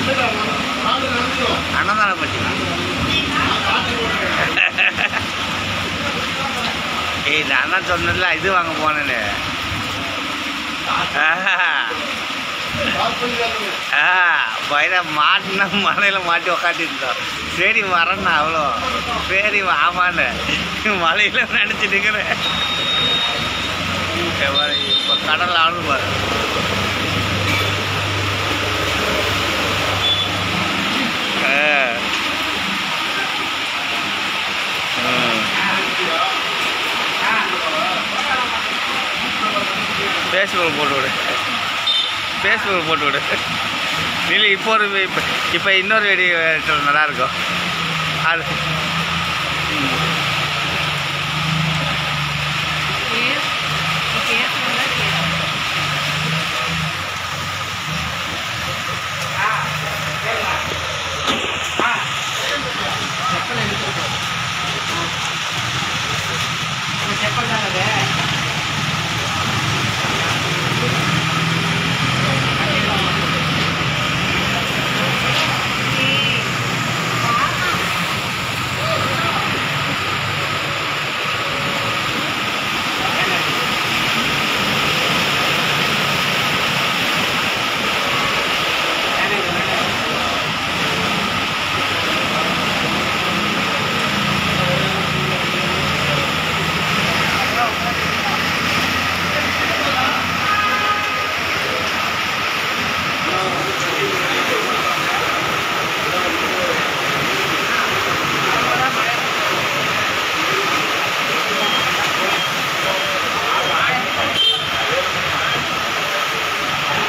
அன்னதானப்பட்டி ஏய் இந்த அண்ணன் சொன்னதுல இது வாங்க போனேன்னு பயிர மாட்டினா மலையில் மாட்டி உக்காந்துருந்தோம் சரி வரேண்ணா அவ்வளோ சரி ஆமான்னு மலையில் நினச்சிட்டு இருக்கிறேன் இப்போ கடல் ஆளு பாரு ஆ. ம். ஃபேஸ்புக் போட்டு விடு ஃபேஸ்புக் போட்டு விடு இல்லை இப்போ ஒரு இப்போ இப்போ இன்னொரு வீடியோ நல்லா இருக்கும் அது